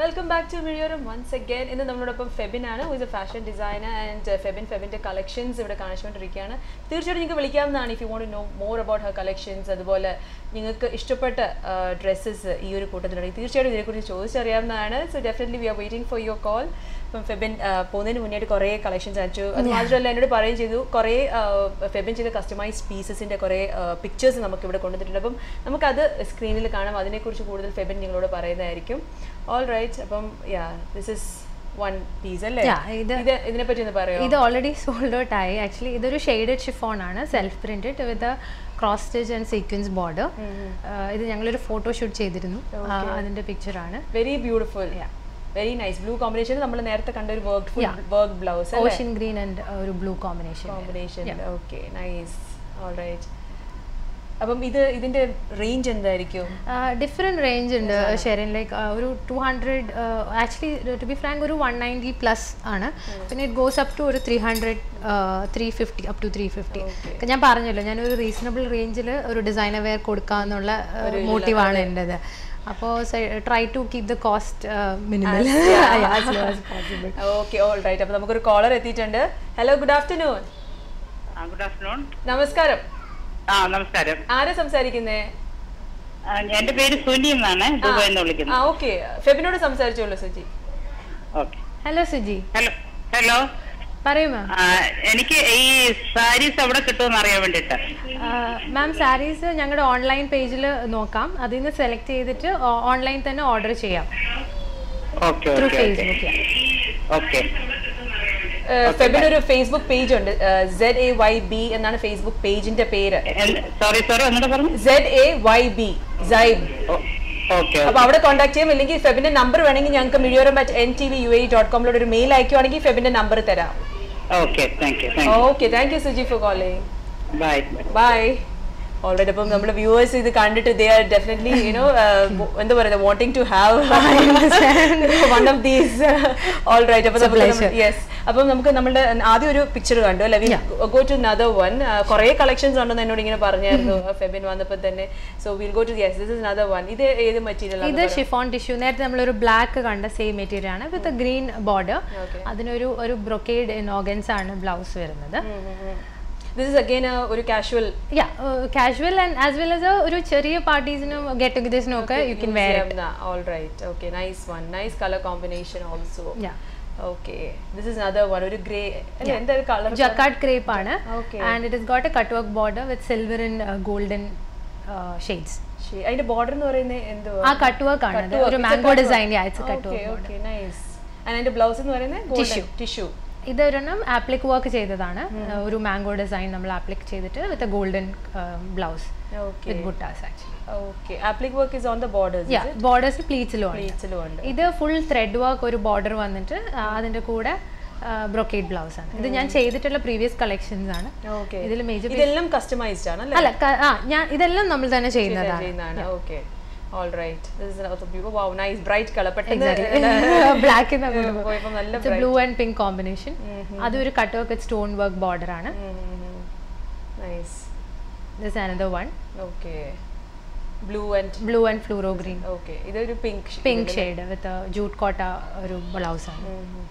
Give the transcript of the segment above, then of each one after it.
Welcome back to video once again ഇന്ന് നമ്മളോടൊപ്പം ഫെബിൻ ആണ് who is a fashion designer and Febin ഫെബിൻ്റെ കളക്ഷൻസ് ഇവിടെ കാണിച്ചുകൊണ്ടിരിക്കുകയാണ് തീർച്ചയായിട്ടും നിങ്ങൾക്ക് വിളിക്കാവുന്നതാണ് if you want know more about her collections അതുപോലെ നിങ്ങൾക്ക് ഇഷ്ടപ്പെട്ട ഡ്രസ്സസ് ഈ ഒരു കൂട്ടത്തിലുണ്ടെങ്കിൽ തീർച്ചയായിട്ടും ഇതിനെക്കുറിച്ച് ചോദിച്ചറിയാവുന്നതാണ് so definitely we are waiting for your call ഇപ്പം ഫെബിൻ ആ, പോകുന്നതിന് മുന്നേയായിട്ട് കുറേ കളക്ഷൻസ് അയച്ചു അത് മാത്രമല്ല എന്നോട് പറയുകയും ചെയ്തു കുറേ ആ, ഫെബിൻ ചെയ്ത കസ്റ്റമൈസ് പീസസിൻ്റെ കുറേ പിക്ചേഴ്സ് നമുക്ക് ഇവിടെ കൊണ്ടുവന്നിട്ടുണ്ട് അപ്പം നമുക്കത് സ്ക്രീനിൽ കാണാം അതിനെക്കുറിച്ച് കൂടുതൽ ഫെബിൻ നിങ്ങളോട് പറയുന്നതായിരിക്കും ഓൾ റൈറ്റ് അപ്പം yeah this is one piece അല്ലേ Yeah, ഇത് ഇത് ഇതിനെപ്പറ്റി ഒന്ന് പറയാം ഇത് ഓൾറെഡി സോൾഡ് ഔട്ട് ആയി ആക്ച്വലി ഇതൊരു ഷെയ്ഡഡ് ഷിഫോൺ ആണ് self printed with cross stitch and sequence border ഇത് ഞങ്ങളൊരു ഫോട്ടോ ഷൂട്ട് ചെയ്തിരുന്നു ആ, അതിന്റെ പിക്ചർ ആണ് very beautiful very nice blue combination നമ്മൾ നേരത്തെ കണ്ട ഒരു work full work blouse ocean green and ഒരു blue combination combination okay nice all right അപ്പം ഇത് ഇതിന്റെ റേഞ്ച് എന്തായിരിക്കും ഡിഫറെൻറ്റ് റേഞ്ച് ഉണ്ട് ഷെറിൻ ലൈക്ക് ഒരു two hundred actually to be frank ഒരു വൺ നയൻറ്റി പ്ലസ് ആണ് പിന്നെ ഇറ്റ് ഗോസ് അപ് ടു ഒരു three hundred three fifty up to three fifty ഞാൻ പറഞ്ഞല്ലോ ഞാൻ ഒരു റീസണബിൾ റേഞ്ചിൽ ഒരു ഡിസൈനർ വെയർ കൊടുക്കാന്നുള്ള മോട്ടീവാണ് എൻ്റെത് അപ്പോൾ try to keep the cost minimal possible okay all right അപ്പൊ നമുക്കൊരു കോളർ എത്തിയിട്ടുണ്ട് hello good afternoon good afternoon നമസ്കാരം ആ നമസ്കാരം ആരാ സംസാരിക്കുന്നേ ആ, എന്റെ പേര് സുനി എന്നാണ് ദുബായിൽ നിന്ന് ആ വിളിക്കുന്നത് ഓക്കെ ഫെബിനോട് സംസാരിച്ചോളൂ Suji okay hello Suji hello hello പറയൂ മാം ആ, എനിക്ക് ഈ സാരീസ് എവിടെ കിട്ടുമെന്ന് അറിയാൻ വേണ്ടിട്ട് മാം സാരീസ് ഞങ്ങളുടെ ഓൺലൈൻ പേജിൽ നോക്കാം അതിൽ നിന്ന് സെലക്ട് ചെയ്തിട്ട് ഓൺലൈൻ തന്നെ ഓർഡർ ചെയ്യാം okay through okay okay facebook okay ഫെബിന് ഒരു ഫേസ്ബുക്ക് പേജ് ഉണ്ട് സെഡ് എ വൈ ബി എന്നാണ് ഫേസ്ബുക്ക് പേജിന്റെ പേര് സോറി സോറി ഒന്നുകൂടെ പറഞ്ഞു Z A Y B Zayb okay അപ്പൊ അവിടെ കോൺടാക്ട് ചെയ്യാം ഇല്ലെങ്കിൽ ഫെബിന്റെ നമ്പർ വേണമെങ്കിൽ ഞങ്ങൾക്ക് Mizhiyoram at N T V U A dot കോമിലൂടെ ഒരു മെയിൽ അയക്കുവാണെങ്കിൽ ഫെബിന്റെ നമ്പർ തരാം okay thank you thank okay thank you Suji for calling you bye by already അപ്പം നമ്മുടെ വ്യൂവേഴ്സ് ഇത് കണ്ടിട്ട് ദേ ആർ ഡെഫിനറ്റ്ലി യുനോ എന്താ പറയുക wanting to have one of these all right അപ്പം യെസ് അപ്പം നമുക്ക് നമ്മുടെ ആദ്യം ഒരു പിക്ചർ കണ്ടു അല്ലെ ഗോ ടു നദർ വൺ കുറേ കളക്ഷൻസ് ഉണ്ടെന്ന് എന്നോട് ഇങ്ങനെ പറഞ്ഞായിരുന്നു ഫെബിൻ വന്നപ്പോൾ തന്നെ so will go to yes this is another one ഇത് ഏത് മെറ്റീരിയൽ ഇത് ഷിഫോൺ ടിഷ്യൂ നേരത്തെ നമ്മളൊരു ബ്ലാക്ക് കണ്ട സെയിം മെറ്റീരിയൽ ആണ് വിത്ത് ഗ്രീൻ ബോർഡർ അതിനൊരു ഒരു ബ്രൊക്കേഡ് ഇൻ ഓർഗൻസ് ആണ് ബ്ലൗസ് വരുന്നത് ദിസ് ഇസ് അഗൈൻ ഒരു casual yeah casual and as well as ഒരു ചെറിയ പാർട്ടീസിനും ഗെറ്റ് ടുഗദേഴ്സിനും ഒക്കെ you can wear all right okay nice one nice colour combination also yeah okay this is another one ഒരു grey അല്ല എന്താ കളർ ജക്കാർഡ് ക്രേപ്പ് ആണ് Okay. And it is got a cut work border with silver and golden shades അതിന്റെ border എന്ന് പറയുന്നത് എന്തോ ആ cut work ആണ് അത്. ഒരു mango design it's cut okay work okay nice and അതിന്റെ ബ്ലൗസ് എന്ന് പറയുന്നത് Tissue. ടിഷ്യൂ ഇതൊരെണ്ണം ആപ്ലിക് വർക്ക് ചെയ്തതാണ് ഒരു മാംഗോ ഡിസൈൻ നമ്മൾ ആപ്ലിക് ചെയ്തിട്ട് with golden blouse okay with buttas actually okay applique work is on the borders yeah borders പ്ലീറ്റ്സിലും ഉണ്ട് പ്ലീറ്റ്സിലും ഉണ്ട് ഇത് ഫുൾ ത്രെഡ് വർക്ക് ഒരു ബോർഡർ വന്നിട്ട് ആ, അതിന്റെ കൂടെ ബ്രൊക്കേഡ് ബ്ലൗസ് ആണ് ഇത് ഞാൻ ചെയ്തിട്ടുള്ള പ്രീവിയസ് കളക്ഷൻസ് ആണ് ഓക്കെ ഇതിൽ മേജർ ഇതെല്ലാം കസ്റ്റമൈസ്ഡ് ആണ് അല്ലേ അല്ല ക- ആ ഞാൻ ഇതെല്ലാം നമ്മൾ തന്നെ ചെയ്യുന്നതാണ് ചെയ്യുന്നതാണ് okay all right this is also beautiful wow nice bright colour പെട്ടെന്ന് ബ്ലാക്ക് പോയപ്പോൾ നല്ല ബ്ലൂ ആൻഡ് പിങ്ക് കോമ്പിനേഷൻ അതൊരു cut work stone work border ആണ് nice this another one okay blue and blue and fluoro green okay ഇതൊരു pink pink shade with jute Kota ഒരു blouse ആണ്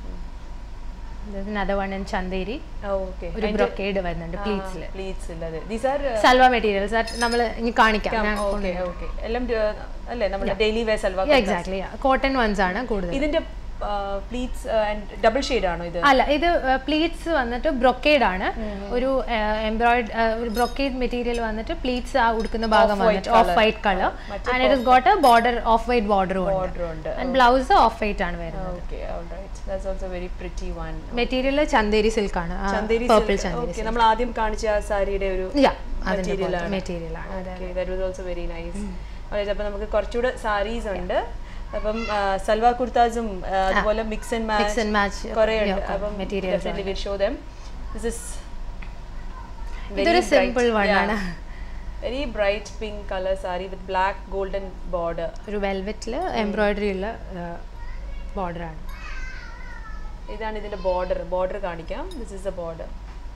another one in Chanderi okay ഒരു brocade വരുന്നുണ്ട് പ്ലീറ്റ്സിൽ pleats ഇല്ലത് these are salwar materials നമ്മൾ ഇനി കാണിക്കാം ഞാൻ ഓക്കെ ഓക്കെ എല്ലാം uh, അല്ലേ നമ്മുടെ daily wear salwar exactly cotton ones ആണ് കൂടുതൽ ഇതിന്റെ പ്ലീറ്റ്സ് ആൻഡ് ഡബിൾ ഷെയ്ഡ് ആണോ ഇത് അല്ല ഇത് പ്ലീറ്റ്സ് വന്നിട്ട് ബ്രൊക്കേഡ് ആണ് ഒരു എംബ്രോയിഡ് ഒരു ബ്രൊക്കേഡ് മെറ്റീരിയൽ വന്നിട്ട് പ്ലീറ്റ്സ് ആ ഉടുക്കുന്ന ഭാഗം വന്നിട്ട് off white colour and it is got a border off white ബോർഡറും ഉണ്ട് ബോർഡർ ഉണ്ട് ആൻഡ് ബ്ലൗസ് ഓഫ് വൈറ്റ് ആണ് വരുന്നത് okay alright that's also very pretty one material Chanderi silk ആണ് ചന്ദേരി പേർപ്പിൾ ചന്തേരി ഓക്കെ നമ്മൾ ആദ്യം കാണിച്ച ആ സാരിയുടെ ഒരു യാ അതിന്റെ മെറ്റീരിയൽ ആണ് മെറ്റീരിയൽ ആണ് okay that was also very nice അപ്പോൾ നമുക്ക് കുറച്ചുകൂടെ സാരീസ് ഉണ്ട് അപ്പം സൽവാർ കുർത്താസും അതുപോലെ mix and Mix and match, match കുറേ ഉണ്ട് yeah, അപ്പം materials definitely will show them this is ഇതൊരു സിമ്പിൾ വൺ ആണ് very bright pink colour sari with black golden border ഒരു വെൽവെറ്റിൽ എംബ്രോയിഡറി ഉള്ള ബോർഡർ ആണ് ഇതാണ് ഇതിന്റെ ബോർഡർ ബോർഡർ കാണിക്കാം this is the border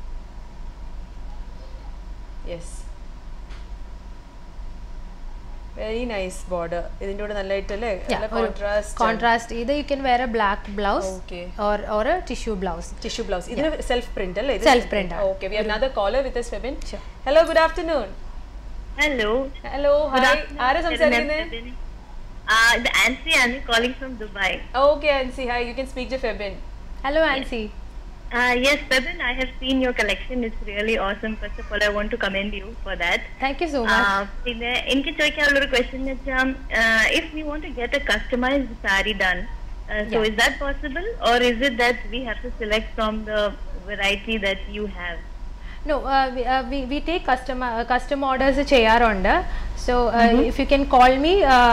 yes very nice border ഇതിന്റെ കൂടെ നല്ലതായിട്ട് അല്ലേ നല്ല ഒരു കോൺട്രാസ്റ്റ് കോൺട്രാസ്റ്റ് ഇത് you can wear a black blouse Okay. Or or a tissue blouse tissue blouse ഇതിന് സെൽഫ് പ്രിന്റ് അല്ലേ Self print ആണ്. Okay we have another caller with us Febin Sure. Hello good afternoon hello hello hi ആരാ സംസാരിക്കുന്നത് ഇത് ആൻസി ആണ് calling from Dubai okay Ancy hi you can speak to Febin hello Ancy yes Pebin, I have seen your collection. It's really awesome. First of all, I want to commend you for that. Thank you so much Uh, പിന്നെ എനിക്ക് ചോദിക്കാനുള്ള ഒരു question എന്ന് വെച്ചാൽ if we want to get a customised sari done so is that possible or is it that we have to select from the variety that you have no we take custom custom orders ചെയ്യാറുണ്ട് so if you can call me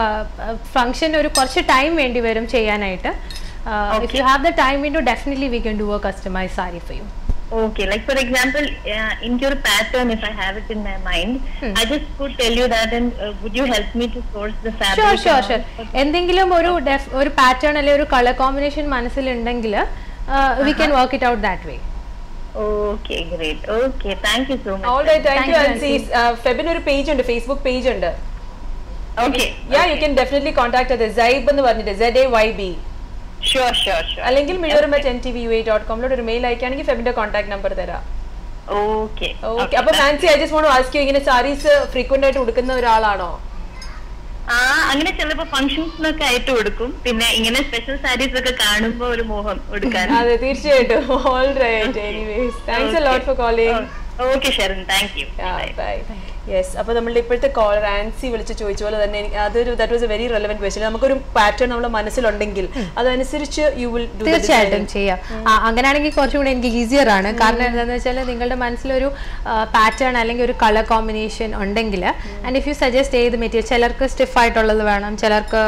function ഒരു കുറച്ച് time വേണ്ടി വരും ചെയ്യാനായിട്ട് if you have the time window definitely we can do a customise sari for you Okay, like for example, uh, in your pattern, if I have it in my mind, I just could tell you that, and uh, would you help me to source the fabric? Sure sure and sure all? എന്തെങ്കിലും ഒരു ഡെഫ് ഒരു pattern അല്ലെങ്കിൽ ഒരു colour combination മനസ്സിലുണ്ടെങ്കിൽ we can work it out that way Okay, great. Okay, thank you so much. All right thank Thank you you, Ancy Febin ഒരു page ഉണ്ട് Facebook page ഉണ്ട് Okay. Yeah you can definitely contact അത് സൈബ് എന്ന് പറഞ്ഞിട്ട് Z A Y B Sure, sure, sure. അല്ലെങ്കിൽ മിഴോറും at N T V U A dot കോമിലോട്ട് ഒരു മെയിൽ അയക്കുകയാണെങ്കിൽ ഫെബിന്റെ കോൺടാക്ട് നമ്പർ തരാം Okay. ഓക്കെ അപ്പൊ Nancy I just want ask you ഇങ്ങനെ സാരീസ് ഫ്രീക്വന്റ് ആയിട്ട് ഉടുക്കുന്ന ഒരാളാണോ ആ അങ്ങനെ ചിലപ്പോ ഫംഗ്ഷൻസിനൊക്കെ ആയിട്ട് കൊടുക്കും പിന്നെ ഇങ്ങനെ സ്പെഷ്യൽ സാരീസ് ഒക്കെ കാണുമ്പോ ഒരു മോഹം കൊടുക്കാൻ അതെ തീർച്ചയായിട്ടും all right anyways thanks a lot for calling okay Sherin thank you bye yes അപ്പോൾ നമ്മളുടെ ഇപ്പോഴത്തെ കോളർ ആൻസി വിളിച്ച് ചോദിച്ച പോലെ തന്നെ എനിക്ക് അതൊരു that was a very relevant question നമുക്കൊരു പാറ്റേൺ നമ്മുടെ മനസ്സിലുണ്ടെങ്കിൽ അതനുസരിച്ച് യു വിൽ ഡു തീർച്ചയായിട്ടും ചെയ്യാം ആ, അങ്ങനെയാണെങ്കിൽ കുറച്ചും കൂടെ എനിക്ക് ഈസിയർ ആണ് കാരണം എന്താണെന്ന് വെച്ചാൽ നിങ്ങളുടെ മനസ്സിലൊരു പാറ്റേൺ അല്ലെങ്കിൽ ഒരു കളർ കോമ്പിനേഷൻ ഉണ്ടെങ്കിൽ ആൻഡ് ഇഫ് യു സജസ്റ്റ് ഏത് മെറ്റീരിയൽ ചിലർക്ക് സ്റ്റിഫ് ആയിട്ടുള്ളത് വേണം ചിലർക്ക്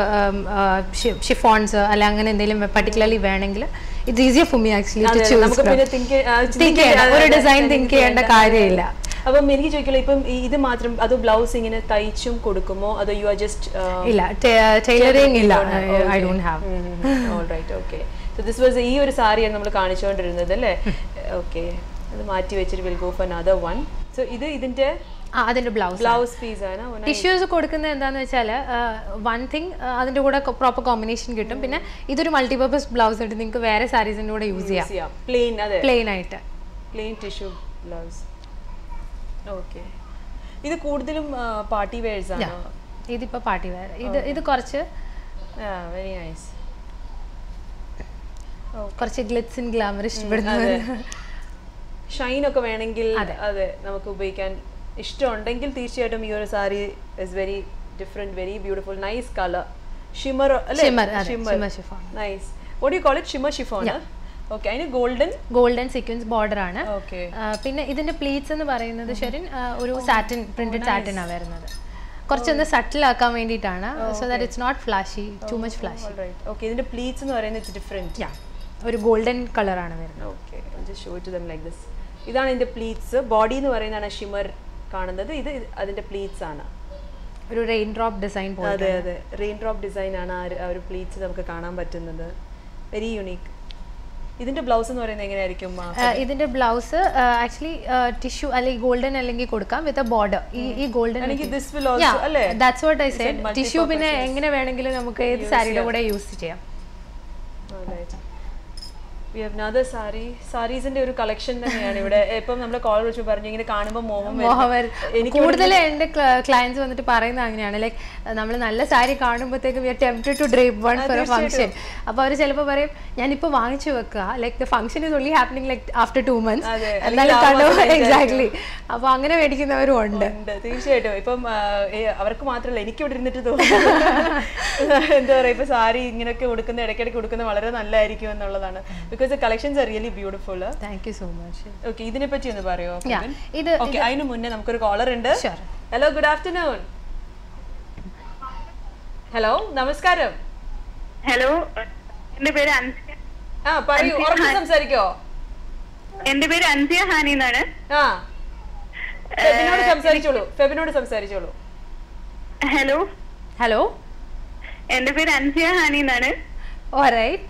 ഷിഫോൺസ് അല്ല അങ്ങനെ എന്തെങ്കിലും പർട്ടിക്കുലർലി വേണമെങ്കിൽ it's easier for me actually to നമുക്ക് പിന്നെ ചൂസ് തിങ്ക് തിങ്ക് ചെയ്യണം ഒരു ഡിസൈൻ തിങ്ക് ചെയ്യേണ്ട കാര്യമില്ല അപ്പം എനിക്ക് ചോദിക്കില്ല ഇപ്പം ഈ ഇത് മാത്രം അത് ബ്ലൗസ് ഇങ്ങനെ തയ്ച്ചും കൊടുക്കുമോ അതോ യു ആർ ജസ്റ്റ് ഇല്ല ടൈലറിംഗ് ഇല്ല I don't have right okay so this was ഈ ഒരു സാരിയാണ് നമ്മൾ കാണിച്ചുകൊണ്ടിരുന്നത് അല്ലേ ഓക്കെ അത് മാറ്റി വെച്ചിട്ട് will go for another one so ഇത് ഇതിന്റെ ആ അതിന്റെ ബ്ലൗസ് ബ്ലൗസ് പീസ് ആണ് Oh, nice. ടിഷ്യൂസ് കൊടുക്കുന്നത് എന്താന്ന് വെച്ചാൽ വൺ തിങ് അതിന്റെ കൂടെ പ്രോപ്പർ കോമ്പിനേഷൻ കിട്ടും പിന്നെ ഇതൊരു മൾട്ടിപർപ്പസ് ബ്ലൗസ് ആയിട്ട് നിങ്ങൾക്ക് വേറെ സാരീസിന്റെ കൂടെ യൂസ് ചെയ്യാം ചെയ്യാം പ്ലെയിൻ അതെ പ്ലെയിൻ ആയിട്ട് പ്ലെയിൻ ടിഷ്യൂ ബ്ലൗസ് ഓക്കെ ഇത് കൂടുതലും പാർട്ടി വെയർസ് Yeah. ആണോ ഇതിപ്പോ പാർട്ടി വെയർ ഇത് ഇത് കുറച്ച് വെരി നൈസ് കുറച്ച് ഗ്ലിറ്റ്സ് ആൻഡ് ഗ്ലാമർ ഇഷ്ടപ്പെടുന്നവർ ഷൈൻ ഒക്കെ വേണമെങ്കിൽ അതെ. അതെ നമുക്ക് ഉപയോഗിക്കാൻ ഇഷ്ടമുണ്ടെങ്കിൽ തീർച്ചയായിട്ടും ഈ ഒരു sari is very different very beautiful nice colour shimmer Shimmer, അതെ, shimmer chiffon. Nice what you call it shimmer chiffon okay അതിന് ഗോൾഡൻ ഗോൾഡൻ സീക്വൻസ് ബോർഡർ ആണ് ഓക്കെ ആ, പിന്നെ ഇതിന്റെ പ്ലീറ്റ്സ് എന്ന് പറയുന്നത് ശരിൻ ആ, ഒരു സാറ്റിൻ പ്രിന്റഡ് സാറ്റിൻ ആണ് വരുന്നത് കുറച്ചൊന്ന് സട്ടിൽ ആക്കാൻ വേണ്ടിയിട്ടാണ് so that it's not flashy too much flashy okay ഇതിന്റെ പ്ലീറ്റ്സ് എന്ന് പറയുന്നത് ഇറ്റ്സ് ഡിഫറെന്റ് യാ ഒരു ഗോൾഡൻ കളറാണ് വരുന്നത് okay show to them like this ഇതാണ് ഇതിന്റെ പ്ലീറ്റ്സ് ബോഡി എന്ന് പറയുന്നതാണ് ഷിമർ കാണുന്നത് ഇത് ഇത് അതിന്റെ പ്ലീറ്റ്സ് ആണ് ഒരു റെയിൻ ഡ്രോപ്പ് ഡിസൈൻ പോലെ അതെ അതെ റെയിൻ ഡ്രോപ്പ് ഡിസൈൻ ആണ് ആ ഒരു- ആ ഒരു പ്ലീറ്റ്സ് നമുക്ക് കാണാൻ പറ്റുന്നത് വെരി യുണീക്ക് ഇതിന്റെ ബ്ലൗസ് എന്ന് പറയുന്നത് എങ്ങനെയായിരിക്കും ആ? ആ, ഇതിന്റെ ബ്ലൗസ് ആക്ച്വലി ടിഷ്യൂ അല്ലെങ്കിൽ ഗോൾഡൻ അല്ലെങ്കിൽ കൊടുക്കാം വിത്ത് എ ബോർഡർ ഈ ഈ ഗോൾഡൻ അല്ലെങ്കിൽ this will also- അല്ലേ? That's what I It's a said multi-purpose tissue പിന്നെ use. എങ്ങനെ വേണമെങ്കിലും നമുക്ക് ഏത് സാരിയുടെ കൂടെ യൂസ് ചെയ്യാം വി ഹാവ് നദർ സാരി സാരീസിന്റെ ഒരു കളക്ഷൻ തന്നെയാണ് ഇവിടെ ഇപ്പം നമ്മുടെ കോൾ വിളിച്ച് പറഞ്ഞു ഇങ്ങനെ കാണുമ്പോൾ മോഹം വരും. മോഹവർ എനിക്ക് കൂടുതൽ എൻ്റെ ക്ലയൻസ് വന്നിട്ട് പറയുന്നത് അങ്ങനെയാണ് ലൈക്ക് നമ്മൾ നല്ല സാരി കാണുമ്പോഴത്തേക്കും we are tempted to drape one for a function അപ്പോൾ അവർ ചിലപ്പോൾ പറയും ഞാനിപ്പോൾ വാങ്ങിച്ചു വെക്കുക like the function is only happening like after two months അതെ, എന്നാലും അല്ലെങ്കിൽ കണ്ടു ആ മാസം എക്സാക്ട്ലി അപ്പോൾ അങ്ങനെ മേടിക്കുന്നവരും ഉണ്ട് ഉണ്ട് തീർച്ചയായിട്ടും ഇപ്പം ആ, ഏ, അവർക്ക് മാത്രമല്ല എനിക്ക് ഇവിടെ ഇരുന്നിട്ട് തോന്നുന്നു എന്താ പറയാ ഇപ്പൊ സാരി ഇങ്ങനെയൊക്കെ ഉടുക്കുന്ന ഇടയ്ക്കിടയ്ക്ക് ഉടുക്കുന്ന വളരെ നല്ലതായിരിക്കും എന്നുള്ളതാണ് because the collections are really beautiful thank you so much okay ഇതിനെ പറ്റി ഒന്ന് പറയോ Yeah, ഇത് ഓക്കെ അതിന് മുന്നേ നമുക്കൊരു കോളർ ഉണ്ട് Sure. Hello good afternoon hello നമസ്കാരം ഹലോ എന്റെ പേര് അൻസിയ ആ പറയൂ ഉറപ്പ് സംസാരിക്കോ എന്റെ പേര് അൻസിയ ഹാനി എന്നാണ് ആ ഫെബിനോട് സംസാരിച്ചോളൂ ഫെബിനോട് സംസാരിച്ചോളൂ ഹലോ ഹലോ എന്റെ പേര് അൻസിയ ഹാനി എന്നാണ് ഓറൈറ്റ്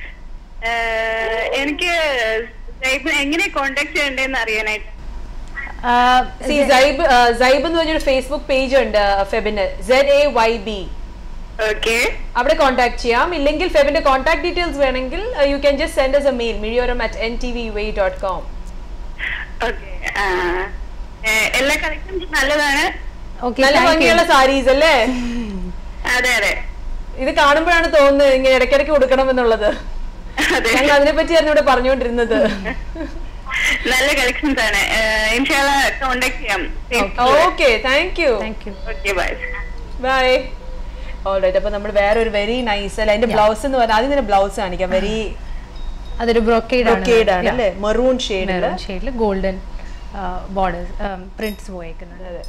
ഏഹ് എനിക്ക് സൈബ് എങ്ങനെ കോണ്ടാക്ട് ചെയ്യണ്ടേന്ന് അറിയാനായിട്ട് സി സൈബ് സൈബ് എന്ന് പറഞ്ഞൊരു ഫേസ്ബുക്ക് പേജ് ഉണ്ട് ഫെബിന് Z A Y B okay അവിടെ കോൺടാക്ട് ചെയ്യാം ഇല്ലെങ്കിൽ ഫെബിന്റെ കോൺടാക്ട് ഡീറ്റെയിൽസ് വേണമെങ്കിൽ you can just send us a mail Mizhiyoram at N T V Y dot com okay എല്ലാ കളക്ഷൻസും നല്ലതാണ് ഓക്കെ നല്ല ഭംഗിയുള്ള സാരീസ് അല്ലേ അതെ അതെ ഇത് കാണുമ്പോഴാണ് തോന്നുന്നത് ഇങ്ങനെ ഇടയ്ക്കിടയ്ക്ക് കൊടുക്കണം എന്നുള്ളത് അതെ ഞങ്ങൾ അതിനെ പറ്റിയായിരുന്നു ഇവിടെ പറഞ്ഞുകൊണ്ടിരുന്നത് നല്ല കളക്ഷൻസ് ആണ് ഇൻഷാല്ല കോണ്ടാക്ട് ചെയ്യാം okay thank you thank you okay bye bye alright അപ്പൊ നമ്മൾ വേറെ ഒരു വെരി നൈസ് അല്ല അതിന്റെ ബ്ലൗസ് എന്ന് പറഞ്ഞാൽ ആദ്യം തന്നെ ബ്ലൗസ് കാണിക്കാം വെരി അതൊരു ബ്രൊക്കേഡ് ബ്രൊക്കേഡ് ആണ് അല്ലേ മെറൂൺ ഷെയ്ഡ് ഷെയ്ഡിൽ ഗോൾഡൻ ബോർഡേഴ്സ് പ്രിന്റ്സ് പോയേക്കുന്നത് അതെ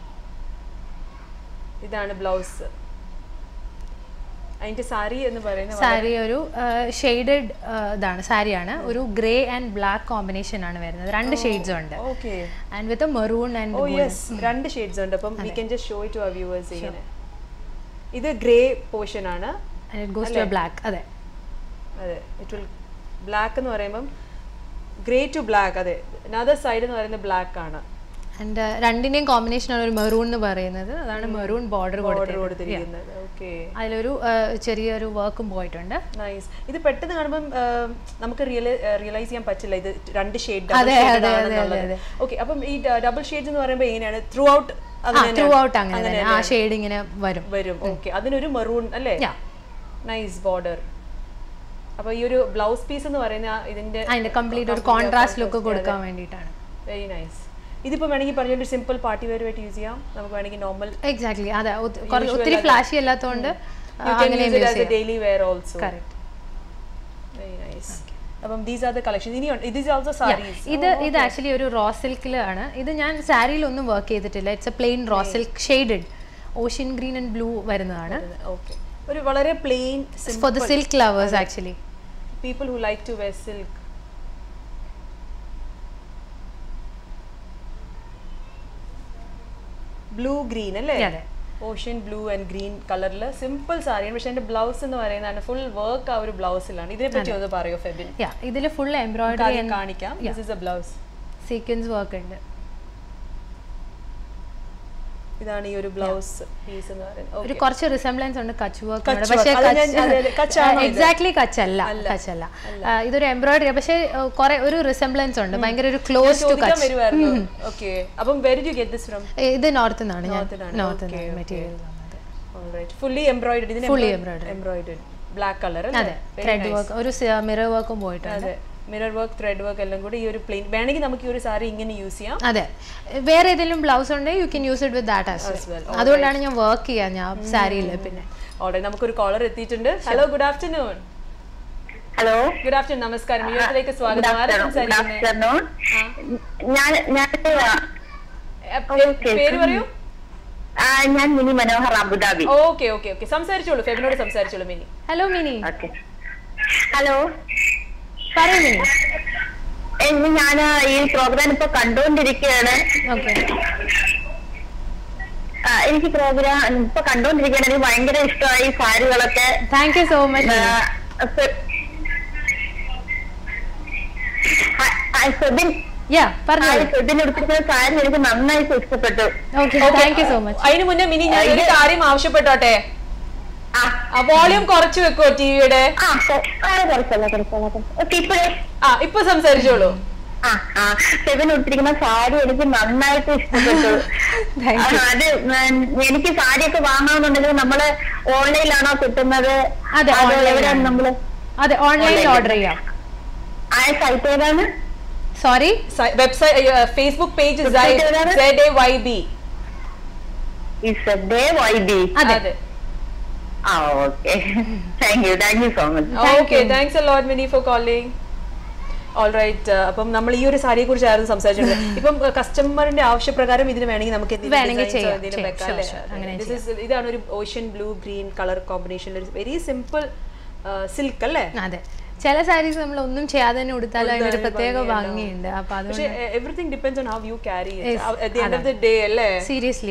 ഇതാണ് ബ്ലൗസ് അതിന്റെ സാരി എന്ന് പറയുന്നത് സാരി ഒരു ഷെയ്ഡഡ് ഇതാണ് സാരിയാണ് ഒരു ഗ്രേ ആൻഡ് ബ്ലാക്ക് കോമ്പിനേഷൻ ആണ് വരുന്നത് രണ്ട് ഷെയ്ഡ്സ് ഉണ്ട് okay and with maroon oh and yes രണ്ട് ഷെയ്ഡ്സ് ഉണ്ട് അപ്പം we can just show to our viewers ഇങ്ങനെ ഇത് ഗ്രേ പോർഷൻ ആണ് and it goes to black അതെ അതെ ഇറ്റ് വിൽ ബ്ലാക്ക് എന്ന് പറയുമ്പം ഗ്രേ ടു ബ്ലാക്ക് അതെ അനദർ സൈഡ് എന്ന് പറയുന്നത് ബ്ലാക്ക് ആണ് ആൻഡ് രണ്ടിന്റെയും കോമ്പിനേഷൻ ആണ് ഒരു മെറൂൺ എന്ന് പറയുന്നത് അതാണ് മെറൂൺ ബോർഡർ ഓർഡർ കൊടുത്തത് കൊടുത്തിരിക്കുന്നത് ഓക്കെ അതിലൊരു ആ, ചെറിയൊരു വർക്കും പോയിട്ടുണ്ട് നൈസ് ഇത് പെട്ടെന്ന് കാണുമ്പോൾ നമുക്ക് റിയലൈസ് ചെയ്യാൻ പറ്റില്ല ഇത് രണ്ട് ഷെയ്ഡ് അതെ, അതെ, അതെ, അതെ. ഓക്കെ അപ്പം ഈ ഡബിൾ ഷെയ്ഡ്സ് എന്ന് പറയുമ്പോൾ എങ്ങനെയാണ് ത്രൂ ഔട്ട് ത്രൂ ഔട്ട് അങ്ങനെ തന്നെ ആ ഷെയ്ഡ് ഇങ്ങനെ വരും വരും ഓക്കെ അതിനൊരു മെറൂൺ അല്ലേ Yeah. നൈസ് ബോർഡർ അപ്പൊ ഈ ഒരു ബ്ലൗസ് പീസ് എന്ന് പറയുന്ന ആ ഇതിന്റെ അതിന്റെ കംപ്ലീറ്റ് ഒരു കോൺട്രാസ്റ്റ് ലുക്ക് കൊടുക്കാൻ വേണ്ടിയിട്ടാണ് വെരി നൈസ് ഇതിപ്പോ വേണമെങ്കിൽ പറഞ്ഞൊരു സിമ്പിൾ പാർട്ടി വെയർ ആയിട്ട് യൂസ് ചെയ്യാം നമുക്ക് വേണമെങ്കിൽ നോർമൽ എക്സാക്ട്ലി അതെ ഒത്തി- കുറ- ഒത്തിരി ഫ്ലാഷി അല്ലാത്തതുകൊണ്ട് അങ്ങനെ യൂസ് ചെയ്യാം daily wear also correct very nice അപ്പം ദീസ് ആർ ദ കളക്ഷൻ ഇനി ദിസ് ഓൾസോ സാരീസ് ഇത് ഇത് ആക്ച്വലി ഒരു റോ സിൽക്കിലാണ് ഇത് ഞാൻ സാരിയിലൊന്നും വർക്ക് ചെയ്തിട്ടില്ല it's a plain raw silk shaded ocean green and blue വരുന്നതാണ് ഓക്കെ ഒരു വളരെ plain for the silk lovers actually people who like to wear silk blue green അല്ലേ അതെ. ഓഷ്യൻ ബ്ലൂ ആൻഡ് ഗ്രീൻ കളറിൽ സിമ്പിൾ സാരിയാണ് പക്ഷെ എന്റെ ബ്ലൗസ് എന്ന് പറയുന്നതാണ് ഫുൾ വർക്ക് ആ ഒരു ബ്ലൗസിലാണ് ഇതിനെ പറ്റി ഒന്ന് പറയോ ഫെബിൻ യാ ഇതിൽ ഫുൾ എംബ്രോയിഡറി കാര്യം കാണിക്കാം this is a blouse sequence work ഉണ്ട് ഇതാണ് ഈ ഒരു ബ്ലൗസ് പീസ് എന്ന് പറയുന്നത് ഒരു കുറച്ച് റിസംബ്ലൻസ് ഉണ്ട് കച്ച് വർക്ക് Kutch പക്ഷേ work. അത് ഞാൻ- അതെ, അതെ. Kutch ആണോ ഇത്? എക്സാക്ട്ലി കച്ച് അല്ല കച്ച് അല്ല ആ, ഇതൊരു എംബ്രോയിഡറി പക്ഷേ കുറെ ഒരു റിസംബ്ലൻസ് ഉണ്ട് ഭയങ്കര ഒരു ക്ലോസ് ടു ചോദിക്കാൻ കച്ച് വരുമായിരുന്നു ഓക്കെ അപ്പം very you get this from ഇത് നോർത്ത് നിന്നാണ് ഞാൻ North നിന്നാണ്. നോർത്ത് Okay, നിന്നാണ് okay. മെറ്റീരിയൽ ഫുള്ളി എംബ്രോയിഡറി ഇതിന് Fully embroidered. Embroidery black colour അതെ ത്രെഡ് വർക്ക് ഒരു മിറർ വർക്കും പോയിട്ടുണ്ട് അതെ മിറർ വർക്ക് ത്രെഡ് വർക്ക് എല്ലാം കൂടി ഈ ഒരു പ്ലെയിൻ വേണമെങ്കിൽ നമുക്ക് ഈ ഒരു സാരി ഇങ്ങനെ യൂസ് ചെയ്യാം അതെ വേറെ ഏതെങ്കിലും ബ്ലൗസ് ഉണ്ടെങ്കിൽ you can use it with that as well. അതുകൊണ്ടാണ് ഞാൻ വർക്ക് ചെയ്യാൻ ഞാൻ സാരിയിൽ പിന്നെ ഓൾറെഡി നമുക്കൊരു കോളർ എത്തിയിട്ടുണ്ട് hello good afternoon hello good afternoon നമസ്കാരം യൂത്തിലേക്ക് സ്വാഗതം ആരാ സംസാരിക്കുന്നത് ആഫ്റ്റർനൂൺ ഞാൻ ഞാൻ എ, പേര് പറയൂ ആ, ഞാൻ Mini Manohar Abu Dhabi okay okay okay സംസാരിച്ചോളൂ ഫെബിനോട് സംസാരിച്ചോളൂ Mini hello Mini okay hello പറയൂ മിനി ഞാൻ ഈ പ്രോഗ്രാം ഇപ്പൊ കണ്ടുകൊണ്ടിരിക്കുകയാണ് ഓക്കെ ആ, എനിക്ക് പ്രോഗ്രാം ഇപ്പൊ കണ്ടുകൊണ്ടിരിക്കുകയാണ് എനിക്ക് ഭയങ്കര ഇഷ്ടമായി സാരികളൊക്കെ താങ്ക് യു സോ മച്ച് ആ, ഫെ- ആ, ആ, ഫെബിൻ യാ ആ, പറഞ്ഞോളൂ ഫെബിൻ എടുത്തിരിക്കുന്ന സാരി എനിക്ക് നന്നായിട്ട് ഇഷ്ടപ്പെട്ടു okay thank you so much അതിന് മുന്നേ മിനി ഞാൻ ഒരു കാര്യം ആവശ്യപ്പെട്ടോട്ടെ ആ ആ വോളിയം കുറച്ച് വെക്കുവോ ടിവിയുടെ ആ കൊ- ആ, കുറച്ചല്ല കുറച്ചല്ല ഓക്കെ ഇപ്പോഴേ ആ ഇപ്പൊ സംസാരിച്ചോളൂ ആ ആ ഫെബിൻ ഉടുത്തിരിക്കുന്ന സാരി എനിക്ക് നന്നായിട്ട് ഇഷ്ടപ്പെട്ടു Thank ആ, അത് ഉം, എനിക്ക് സാരിയൊക്കെ വാങ്ങണമെന്നുണ്ടെങ്കിൽ നമ്മള് ഓൺലൈനിലാണോ കിട്ടുന്നത് അതെ, അതോ online എവിടെയാണ് ആണ്. നമ്മള് അതെ ഓൺലൈനിൽ Online. ഓർഡർ ചെയ്യാം ആ സൈറ്റ് ഏതാണ് sorry website Facebook page Website ഏതാണ്? സെഡ് എ വൈ ബി ഇസഡേ വൈ ബി അതെ ആ okay thank you thank you so much Thank okay you. Thanks a lot Mini for calling all right അപ്പം നമ്മൾ ഈ ഒരു സാരിയെ കുറിച്ചായിരുന്നു സംസാരിച്ചത് ഇപ്പം കസ്റ്റമറിന്റെ ആവശ്യപ്രകാരം ഇതിന് വേണമെങ്കിൽ നമുക്ക് എന്തെങ്കിലും വേണമെങ്കിൽ designs ഓ ചെയ്യാം, എന്തെങ്കിലും ചെയ്യാം. വെക്കാം Sure, അല്ലേ? sure. അങ്ങനെ This is- ഇതാണ് ഒരു ഓഷ്യൻ ബ്ലൂ ഗ്രീൻ കളർ കോമ്പിനേഷനിൽ ഒരു വെരി സിമ്പിൾ സിൽക്ക് അല്ലേ അതെ ചില സാരീസ് നമ്മൾ ഒന്നും ചെയ്യാതെ തന്നെ ഉടുത്താലും അതിനൊരു ഉടുത്താലും പ്രത്യേക ഭംഗിയുണ്ടാവും. ഭംഗിയുണ്ട് അപ്പൊ പക്ഷെ അതുകൊണ്ട് everything depends on how you carry Yes, at the end of the day അല്ലേ സീരിയസ്ലി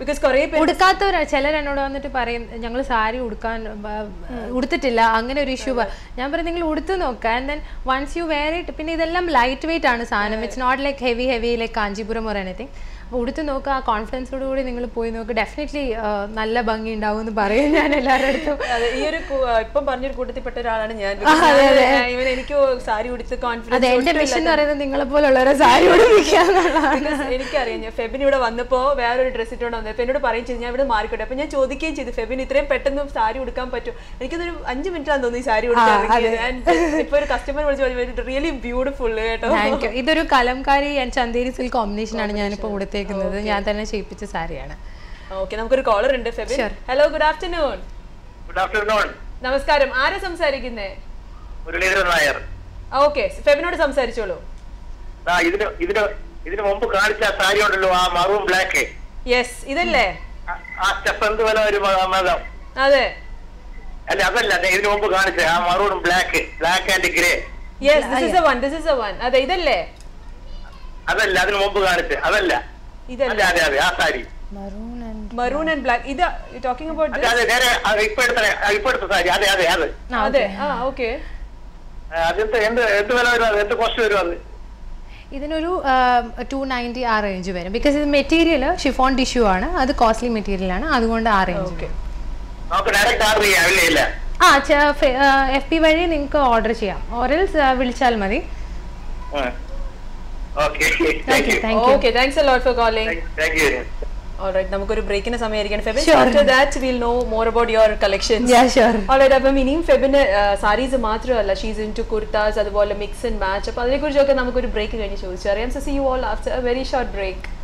ബിക്കോസ് കുറേ പേര് ഉടുക്കാത്തവർ ചിലർ എന്നോട് വന്നിട്ട് പറയും ഞങ്ങൾ സാരി ഉടുക്കാൻ ബ- ഉടുത്തിട്ടില്ല അങ്ങനെ ഒരു ഇഷ്യൂ ഞാൻ പറയും നിങ്ങൾ ഉടുത്ത് നോക്കുക and then once you wear it പിന്നെ ഇതെല്ലാം ലൈറ്റ് വെയിറ്റ് ആണ് സാധനം it's not like heavy heavy like Kanchipuram or anything അപ്പോൾ ഉടുത്ത് നോക്കുക ആ കോൺഫിഡൻസോട് കൂടി നിങ്ങൾ പോയി നോക്കുക ഡെഫിനറ്റ്ലി നല്ല ഭംഗി ഉണ്ടാവും എന്ന് പറയും ഞാൻ എല്ലാവരുടെ അടുത്തും അതെ ഈ ഒരു കു- ആ, ഇപ്പം പറഞ്ഞൊരു കൂട്ടത്തിൽപ്പെട്ട ഒരാളാണ് ഞാൻ ഇവൻ എനിക്ക് സാരി ഉടുത്ത് അതെ കോൺഫിഡൻസ് എൻ്റെ മിഷൻ എന്ന് പറയുന്നത് നിങ്ങളെ പോലുള്ളവരെ സാരി ഉടുപ്പിക്കുക എന്നുള്ളതാണ് എനിക്കറിയാം ഞാൻ ഫെബിൻ ഇവിടെ വന്നപ്പോ വേറൊരു ഡ്രസ് ഇട്ടുകൊണ്ട് വന്നത് അപ്പൊ എന്നോട് പറയും ചെയ്തു ഞാൻ ഇവിടെ മാറിക്കോട്ടെ അപ്പൊ ഞാൻ ചോദിക്കുകയും ചെയ്തു ഫെബിൻ ഇത്രയും പെട്ടെന്ന് സാരി ഉടുക്കാൻ പറ്റും എനിക്കൊന്നൊരു അഞ്ച് മിനിറ്റ് ആണെന്ന് തോന്നുന്നു ഈ സാരി ഉടുക്കാൻ ഇപ്പൊ ഒരു കസ്റ്റമർ വിളിച്ച് റിയലി ബ്യൂട്ടിഫുൾ കേട്ടോ താങ്ക് യു ഇതൊരു kalamkari and Chanderi silk combination ആണ് ഞാനിപ്പോൾ ഉടുത്തേക്കുന്നത് ഞാൻ തന്നെ ചെയ്യിപ്പിച്ച സാരിയാണ് ഓക്കെ നമുക്കൊരു കോളർ ഉണ്ട് Febin hello good afternoon good afternoon നമസ്കാരം ആരാ സംസാരിക്കുന്നേ മുരളീധരൻ നായർ ഓക്കെ ഫെബിനോട് സംസാരിച്ചോളൂ ആ ഇതിന് ഇതിന് ഇതിന് മുമ്പ് കാണിച്ച ആ സാരി ഉണ്ടല്ലോ ആ മറൂൺ ബ്ലാക്ക് യെസ് ഇതല്ലേ ആ സ്റ്റെപ്പ് എന്ത് വില ഒരു മതം അതെ അല്ല അതല്ല ദേ ഇതിന് മുമ്പ് കാണിച്ച ആ maroon black black and grey yes this is a one this is a one അതെ ഇതല്ലേ അതല്ല അതിന് മുമ്പ് കാണിച്ച അതല്ല അതെ ഇതല്ലേ അതെ അതെ ആ sari maroon and maroon and black ഇത് ടോക്കിംഗ് അബൌട്ട് അതെ അതെ നേരെ ആ, ഇപ്പൊ എടുത്ത ആ, ഇപ്പൊ എടുത്ത സാരി അതെ അതെ അത് അതെ ആ ഓക്കെ ആ, അതെന്ത് എന്ത് എന്ത് വില വരും അത് എന്ത് കോസ്റ്റ് വരും അത് ഇതിനൊരു ടു നയൻറ്റി ആ റേഞ്ച് വരും ബിക്കോസ് ഇത് മെറ്റീരിയൽ ഷിഫോൺ ടിഷ്യൂ ആണ് അത് കോസ്റ്റ്ലി മെറ്റീരിയൽ ആണ് അതുകൊണ്ട് ആ റേഞ്ച് ഓക്കെ നമുക്ക് ഡയറക്റ്റ് ഓർഡർ ചെയ്യാം ഇല്ല ഇല്ല ആ എഫ് പി വഴി നിങ്ങൾക്ക് ഓർഡർ ചെയ്യാം ഓരൽസ് വിളിച്ചാൽ മതി okay thank you thank you okay thanks a lot for calling thank you alright നമുക്കൊരു ബ്രേക്കിന് സമയമായിരിക്കണം Febin Sure. After that will know more about your collections Yeah, sure. Alright അപ്പം ഇനിയും ഫെബിന് സാരീസ് മാത്രമല്ല ഷീസ് ഇൻ ടു കുർത്താസ് അതുപോലെ മിക്സ് ആൻഡ് മാച്ച് അപ്പോൾ അതിനെക്കുറിച്ചൊക്കെ നമുക്കൊരു ബ്രേക്ക് കഴിഞ്ഞ് ചോദിച്ചു അറിയാം so see you all after a very short break